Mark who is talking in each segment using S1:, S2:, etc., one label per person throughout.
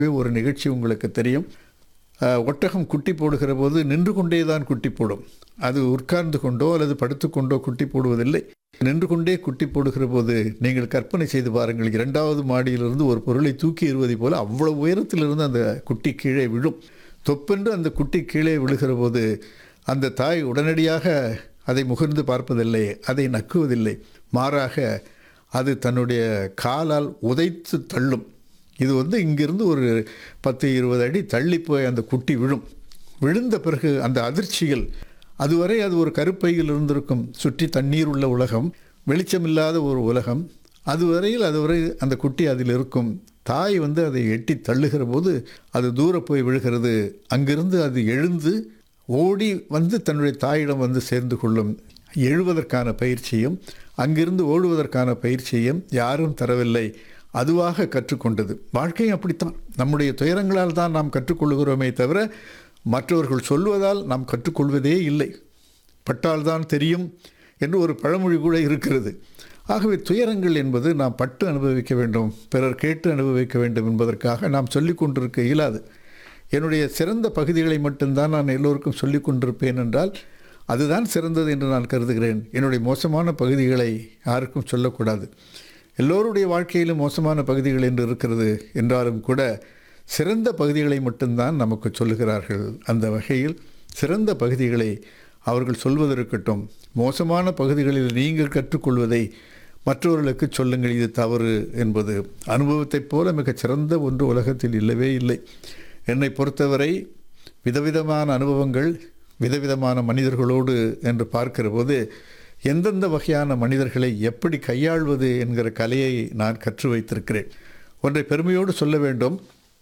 S1: ஒரு நிகழ்ச்சி உங்களுக்கு தெரியும் அஹ், ஒட்டகம் குட்டி போடுகிற போது நின்று கொண்டே தான் குட்டி போடும் அது உட்கார்ந்து கொண்டோ அல்லது படுத்துக்கொண்டோ குட்டி போடுவதில்லை நின்று கொண்டே குட்டி போடுகிற போது நீங்கள் கற்பனை செய்து பாருங்கள் இரண்டாவது மாடியிலிருந்து ஒரு பொருளை தூக்கி எறிவதை போல அவ்வளவு உயரத்திலிருந்து அந்த குட்டி கீழே விழும் தொப்பென்று அந்த குட்டி கீழே விழுகிற போது அந்த தாய் உடனடியாக அதை முகர்ந்து பார்ப்பதில்லை அதை நக்குவதில்லை மாறாக அது தன்னுடைய காலால் உதைத்து தள்ளும் இது வந்து இங்கிருந்து ஒரு பத்து இருபது அடி தள்ளி போய் அந்த குட்டி விழும் விழுந்த பிறகு அந்த அதிர்ச்சியில் அதுவரை அது ஒரு கருப்பையில் இருந்திருக்கும் சுற்றி தண்ணீர் உள்ள உலகம் வெளிச்சமில்லாத ஒரு உலகம் அதுவரையில் அதுவரை அந்த குட்டி அதில் இருக்கும் தாய் வந்து அதை எட்டி தள்ளுகிற போது அது தூர போய் விழுகிறது அங்கிருந்து அது எழுந்து ஓடி வந்து தன்னுடைய தாயிடம் வந்து சேர்ந்து கொள்ளும் எழுவதற்கான பயிற்சியும் அங்கிருந்து ஓடுவதற்கான பயிற்சியும் யாரும் தரவில்லை அதுவாக கற்றுக்கொண்டது வாழ்க்கையும் அப்படித்தான் நம்முடைய துயரங்களால் தான் நாம் கற்றுக்கொள்கிறோமே தவிர மற்றவர்கள் சொல்வதால் நாம் கற்றுக்கொள்வதே இல்லை பட்டால்தான் தெரியும் என்று ஒரு பழமொழி கூட இருக்கிறது ஆகவே துயரங்கள் என்பது நாம் பட்டு அனுபவிக்க வேண்டும் பிறர் கேட்டு அனுபவிக்க வேண்டும் என்பதற்காக நாம் சொல்லிக் கொண்டிருக்க இயலாது என்னுடைய சிறந்த பகுதிகளை மட்டும்தான் நான் எல்லோருக்கும் சொல்லிக் கொண்டிருப்பேன் என்றால் அதுதான் சிறந்தது என்று நான் கருதுகிறேன் என்னுடைய மோசமான பகுதிகளை யாருக்கும் சொல்லக்கூடாது எல்லோருடைய வாழ்க்கையிலும் மோசமான பகுதிகள் என்று இருக்கிறது என்றாலும் கூட சிறந்த பகுதிகளை மட்டும்தான் நமக்கு சொல்லுகிறார்கள் அந்த வகையில் சிறந்த பகுதிகளை அவர்கள் சொல்வதற்கட்டும் மோசமான பகுதிகளில் நீங்கள் கற்றுக்கொள்வதை மற்றவர்களுக்கு சொல்லுங்கள் இது தவறு என்பது அனுபவத்தைப் போல மிகச் சிறந்த ஒன்று உலகத்தில் இல்லவே இல்லை என்னை பொறுத்தவரை விதவிதமான அனுபவங்கள் விதவிதமான மனிதர்களோடு என்று பார்க்கிற போது எந்தெந்த வகையான மனிதர்களை எப்படி கையாள்வது என்கிற கலையை நான் கற்று வைத்திருக்கிறேன் ஒன்றை பெருமையோடு சொல்ல வேண்டும்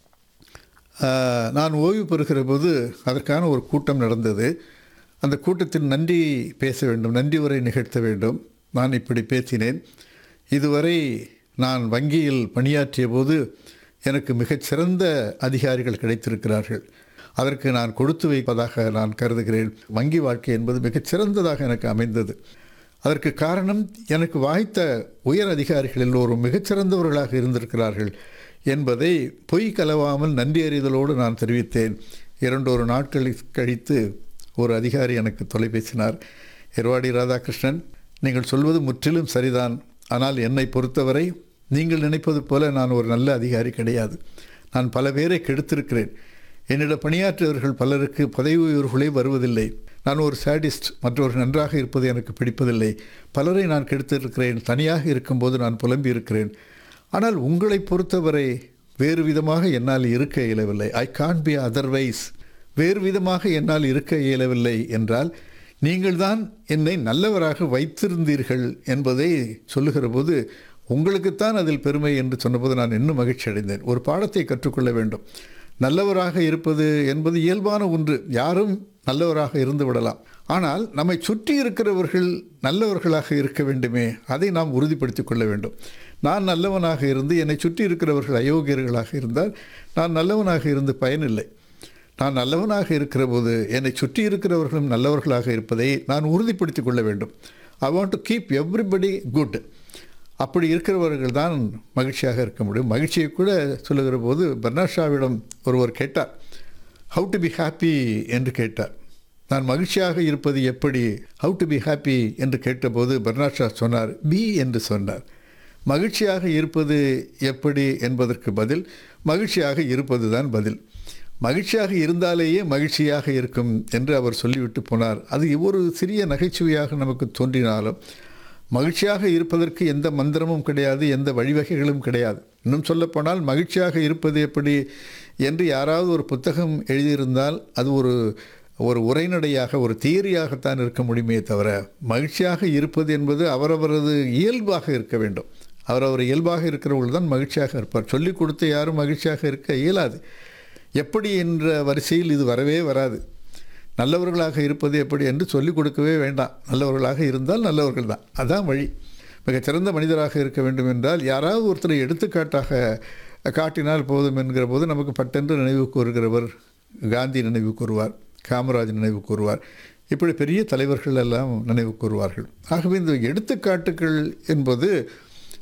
S1: ஆஹ், நான் ஓய்வு பெறுகிற போது அதற்கான ஒரு கூட்டம் நடந்தது அந்த கூட்டத்தில் நன்றி பேச வேண்டும் நன்றி உரை நிகழ்த்த வேண்டும் நான் இப்படி பேசினேன் இதுவரை நான் வங்கியில் பணியாற்றிய போது எனக்கு மிகச்சிறந்த அதிகாரிகள் கிடைத்திருக்கிறார்கள் அதற்கு நான் கொடுத்து வைப்பதாக நான் கருதுகிறேன் வங்கி வாழ்க்கை என்பது மிகச் சிறந்ததாக எனக்கு அமைந்தது அதற்கு காரணம் எனக்கு வாய்த்த உயர் அதிகாரிகள் எல்லோரும் மிகச்சிறந்தவர்களாக இருந்திருக்கிறார்கள் என்பதை பொய் கலவாமல் நன்றி அறிதலோடு நான் தெரிவித்தேன் இரண்டொரு நாட்கள் கழித்து ஒரு அதிகாரி எனக்கு தொலைபேசினார் எர்வாடி ராதாகிருஷ்ணன் நீங்கள் சொல்வது முற்றிலும் சரிதான் ஆனால் என்னை பொறுத்தவரை நீங்கள் நினைப்பது போல நான் ஒரு நல்ல அதிகாரி கிடையாது நான் பல பேரை கெடுத்திருக்கிறேன் என்னிடம் பணியாற்றியவர்கள் பலருக்கு பதவி உயர்வுகளே வருவதில்லை நான் ஒரு சாடிஸ்ட் மற்றவர்கள் நன்றாக இருப்பது எனக்கு பிடிப்பதில்லை பலரை நான் கெடுத்திருக்கிறேன் தனியாக இருக்கும்போது நான் புலம்பி இருக்கிறேன் ஆனால் உங்களை பொறுத்தவரை வேறு விதமாக என்னால் இருக்க இயலவில்லை ஐ கான் பி அதர்வைஸ் வேறு விதமாக என்னால் இருக்க இயலவில்லை என்றால் நீங்கள்தான் என்னை நல்லவராக வைத்திருந்தீர்கள் என்பதை சொல்லுகிற போது உங்களுக்குத்தான் அதில் பெருமை என்று சொன்னபோது நான் இன்னும் மகிழ்ச்சி அடைந்தேன் ஒரு பாடத்தை கற்றுக்கொள்ள வேண்டும் நல்லவராக இருப்பது என்பது இயல்பான ஒன்று யாரும் நல்லவராக இருந்து விடலாம் ஆனால் நம்மை சுற்றி இருக்கிறவர்கள் நல்லவர்களாக இருக்க வேண்டுமே அதை நாம் உறுதிப்படுத்திக் கொள்ள வேண்டும் நான் நல்லவனாக இருந்து என்னை சுற்றி இருக்கிறவர்கள் அயோக்கியர்களாக இருந்தால் நான் நல்லவனாக இருந்து பயனில்லை நான் நல்லவனாக இருக்கிற போது என்னை சுற்றி இருக்கிறவர்களும் நல்லவர்களாக இருப்பதை நான் உறுதிப்படுத்திக் கொள்ள வேண்டும் I want to keep everybody good அப்படி இருக்கிறவர்கள் தான் மகிழ்ச்சியாக இருக்க முடியும் மகிழ்ச்சியை கூட சொல்லுகிற போது பர்னாஷாவிடம் ஒருவர் கேட்டார் ஹவு டு பி ஹாப்பி என்று கேட்டார் நான் மகிழ்ச்சியாக இருப்பது எப்படி ஹவு டு பி ஹாப்பி என்று கேட்டபோது பர்னாஷா சொன்னார் பி என்று சொன்னார் மகிழ்ச்சியாக இருப்பது எப்படி என்பதற்கு பதில் மகிழ்ச்சியாக இருப்பது தான் பதில் மகிழ்ச்சியாக இருந்தாலேயே மகிழ்ச்சியாக இருக்கும் என்று அவர் சொல்லிவிட்டு போனார் அது ஒரு சிறிய நகைச்சுவையாக நமக்கு தோன்றினாலும் மகிழ்ச்சியாக இருப்பதற்கு எந்த மந்திரமும் கிடையாது எந்த வழிவகைகளும் கிடையாது இன்னும் சொல்லப்போனால் மகிழ்ச்சியாக இருப்பது எப்படி என்று யாராவது ஒரு புத்தகம் எழுதியிருந்தால் அது ஒரு ஒரு உரைநடையாக ஒரு தியரியாகத்தான் இருக்க முடியுமே தவிர மகிழ்ச்சியாக இருப்பது என்பது அவரவரது இயல்பாக இருக்க வேண்டும் அவரவர் இயல்பாக இருக்கிறவர்கள் தான் மகிழ்ச்சியாக இருப்பார் சொல்லிக் கொடுத்து யாரும் மகிழ்ச்சியாக இருக்க இயலாது எப்படி என்ற வரிசையில் இது வரவே வராது நல்லவர்களாக இருப்பது எப்படி என்று சொல்லிக் கொடுக்கவே வேண்டாம் நல்லவர்களாக இருந்தால் நல்லவர்கள் தான் அதான் வழி மிகச்சிறந்த மனிதராக இருக்க வேண்டும் என்றால் யாராவது ஒருத்தரை எடுத்துக்காட்டாக காட்டினால் போதும் என்கிற போது நமக்கு பட்டென்று நினைவு கூறுகிறவர் காந்தி நினைவு கூறுவார் காமராஜ் நினைவு கூறுவார் இப்படி பெரிய தலைவர்கள் எல்லாம் நினைவு கூறுவார்கள் ஆகவே இந்த எடுத்துக்காட்டுகள் என்பது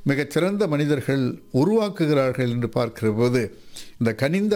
S1: மிகச்சிறந்த மனிதர்கள் உருவாக்குகிறார்கள் என்று பார்க்கிற போது இந்த கனிந்த